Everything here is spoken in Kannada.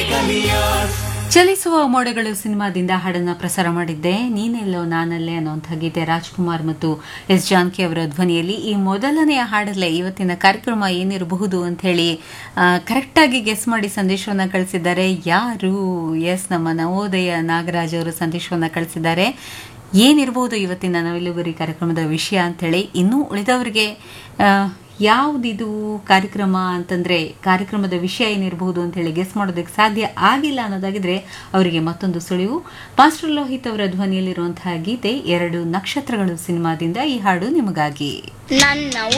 ಚಲಿಸುವ ಮೋಡಗಳು ಸಿನಿಮಾದಿಂದ ಹಾಡನ್ನ ಪ್ರಸಾರ ಮಾಡಿದ್ದೆ ನೀನೆಲ್ಲೋ ನಾನಲ್ಲೇ ಅನ್ನುವಂಥ ಗೀತೆ ರಾಜ್ಕುಮಾರ್ ಮತ್ತು ಎಸ್ ಜಾನಕಿ ಅವರ ಧ್ವನಿಯಲ್ಲಿ ಈ ಮೊದಲನೆಯ ಹಾಡಲ್ಲೇ ಇವತ್ತಿನ ಕಾರ್ಯಕ್ರಮ ಏನಿರಬಹುದು ಅಂತ ಹೇಳಿ ಕರೆಕ್ಟಾಗಿ ಗೆಸ್ ಮಾಡಿ ಸಂದೇಶವನ್ನು ಕಳಿಸಿದ್ದಾರೆ ಯಾರು ಎಸ್ ನಮ್ಮ ನವೋದಯ ನಾಗರಾಜ್ ಅವರು ಸಂದೇಶವನ್ನು ಕಳಿಸಿದ್ದಾರೆ ಏನಿರಬಹುದು ಇವತ್ತಿನ ನವಿಲುಗುರಿ ಕಾರ್ಯಕ್ರಮದ ವಿಷಯ ಅಂತೇಳಿ ಇನ್ನೂ ಉಳಿದವರಿಗೆ ಆ, ಯಾವುದಿದು ಕಾರ್ಯಕ್ರಮ ಅಂತಂದ್ರೆ ಕಾರ್ಯಕ್ರಮದ ವಿಷಯ ಏನಿರಬಹುದು ಅಂತ ಹೇಳಿ ಗೆಸ್ ಮಾಡೋದಕ್ಕೆ ಸಾಧ್ಯ ಆಗಿಲ್ಲ ಅನ್ನೋದಾಗಿದ್ರೆ ಅವರಿಗೆ ಮತ್ತೊಂದು ಸುಳಿವು ಮಾಸ್ಟರ್ ಲೋಹಿತ್ ಅವರ ಧ್ವನಿಯಲ್ಲಿರುವಂತಹ ಗೀತೆ ಎರಡು ನಕ್ಷತ್ರಗಳು ಸಿನಿಮಾದಿಂದ ಈ ಹಾಡು ನಿಮಗಾಗಿ ನನ್ನ